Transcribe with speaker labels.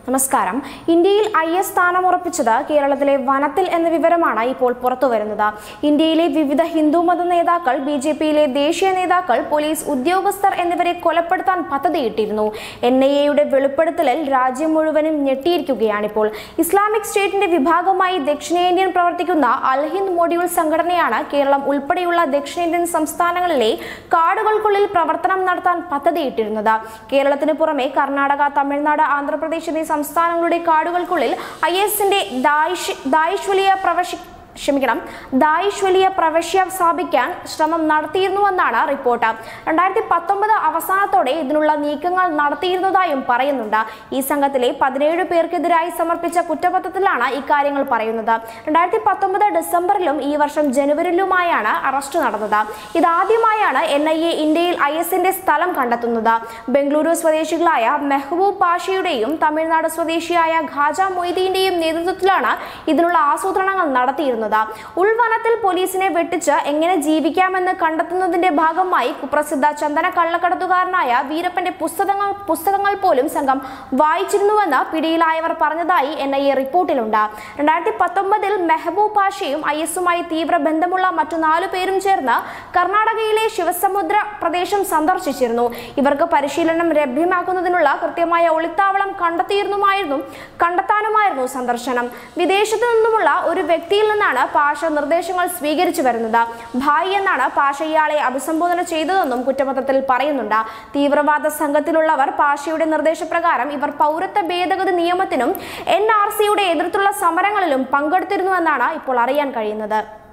Speaker 1: നമസ്കാരം ഇന്ത്യയിൽ I S സ്ഥാനമുറപ്പിച്ചത് കേരളത്തിലെ വനത്തിൽ എന്ന വിവരമാണ് ഇപ്പോൾ പുറത്തുവരുന്നത് ഇന്ത്യയിലെ വിവിധ ഹിന്ദുമത നേതാക്കൾ ബി ജെ പിയിലെ ദേശീയ നേതാക്കൾ പോലീസ് ഉദ്യോഗസ്ഥർ എന്നിവരെ കൊലപ്പെടുത്താൻ പദ്ധതിയിട്ടിരുന്നു എൻ ഐ എയുടെ വെളിപ്പെടുത്തലിൽ രാജ്യം മുഴുവനും ഞെട്ടിയിരിക്കുകയാണിപ്പോൾ ഇസ്ലാമിക് സ്റ്റേറ്റിന്റെ വിഭാഗമായി ദക്ഷിണേന്ത്യൻ പ്രവർത്തിക്കുന്ന അൽഹിന്ദ് മൊഡ്യൂൾ സംഘടനയാണ് കേരളം ഉൾപ്പെടെയുള്ള ദക്ഷിണേന്ത്യൻ സംസ്ഥാനങ്ങളിലെ കാടുകൾക്കുള്ളിൽ പ്രവർത്തനം നടത്താൻ പദ്ധതിയിട്ടിരുന്നത് കേരളത്തിന് പുറമെ കർണാടക തമിഴ്നാട് ആന്ധ്രാപ്രദേശ് എന്നീ സംസ്ഥാനങ്ങളുടെ കാടുകൾക്കുള്ളിൽ ഐ എസിന്റെ ദായിഷ് ദായിഷ് വലിയ പ്രവശി ക്ഷമിക്കണം ദായിഷ് വലിയ പ്രവശ്യ സ്ഥാപിക്കാൻ ശ്രമം നടത്തിയിരുന്നുവെന്നാണ് റിപ്പോർട്ട് രണ്ടായിരത്തി പത്തൊമ്പത് അവസാനത്തോടെ ഇതിനുള്ള നീക്കങ്ങൾ നടത്തിയിരുന്നതായും പറയുന്നുണ്ട് ഈ സംഘത്തിലെ പതിനേഴ് പേർക്കെതിരായി സമർപ്പിച്ച കുറ്റപത്രത്തിലാണ് ഇക്കാര്യങ്ങൾ പറയുന്നത് രണ്ടായിരത്തി പത്തൊമ്പത് ഡിസംബറിലും ഈ വർഷം ജനുവരിയിലുമായാണ് അറസ്റ്റ് നടന്നത് ഇതാദ്യമായാണ് എൻ ഐ എ ഇന്ത്യയിൽ ഐ എസിന്റെ സ്ഥലം കണ്ടെത്തുന്നത് ബംഗളൂരു സ്വദേശികളായ മെഹബൂബ് പാഷയുടെയും തമിഴ്നാട് സ്വദേശിയായ ഖാജ മൊയ്തീന്റെയും നേതൃത്വത്തിലാണ് ഇതിനുള്ള ആസൂത്രണങ്ങൾ നടത്തിയിരുന്നത് ഉൾവനത്തിൽ പോലീസിനെ വെട്ടിച്ച് എങ്ങനെ ജീവിക്കാമെന്ന് കണ്ടെത്തുന്നതിന്റെ ഭാഗമായി കുപ്രസിദ്ധ ചന്ദന കള്ളക്കടത്തുകാരനായ വീരപ്പന്റെ പുസ്തകങ്ങൾ പുസ്തകങ്ങൾ പോലും സംഘം വായിച്ചിരുന്നുവെന്ന് പിടിയിലായവർ പറഞ്ഞതായി എൻ ഐ എ റിപ്പോർട്ടിലുണ്ട് രണ്ടായിരത്തി പത്തൊമ്പതിൽ മെഹബൂബ് പാഷയും ഐ എസുമായി തീവ്ര ബന്ധമുള്ള മറ്റു നാലു പേരും ചേർന്ന് കർണാടകയിലെ ശിവസമുദ്ര പ്രദേശം സന്ദർശിച്ചിരുന്നു ഇവർക്ക് പരിശീലനം ലഭ്യമാക്കുന്നതിനുള്ള കൃത്യമായ ഒളിത്താവളം കണ്ടെത്തിയിരുന്നുമായിരുന്നു കണ്ടെത്താനുമായിരുന്നു സന്ദർശനം വിദേശത്തു നിന്നുമുള്ള ഒരു വ്യക്തിയിൽ നിന്നാണ് പാഷ നിർദ്ദേശങ്ങൾ സ്വീകരിച്ചു വരുന്നത് ഭായ് എന്നാണ് പാഷ ഇയാളെ അഭിസംബോധന ചെയ്തതെന്നും കുറ്റപത്രത്തിൽ പറയുന്നുണ്ട് തീവ്രവാദ സംഘത്തിലുള്ളവർ പാഷയുടെ നിർദ്ദേശപ്രകാരം ഇവർ പൗരത്വ ഭേദഗതി നിയമത്തിനും എൻ ആർ സിയുടെ എതിർത്തുള്ള സമരങ്ങളിലും പങ്കെടുത്തിരുന്നുവെന്നാണ് ഇപ്പോൾ അറിയാൻ കഴിയുന്നത്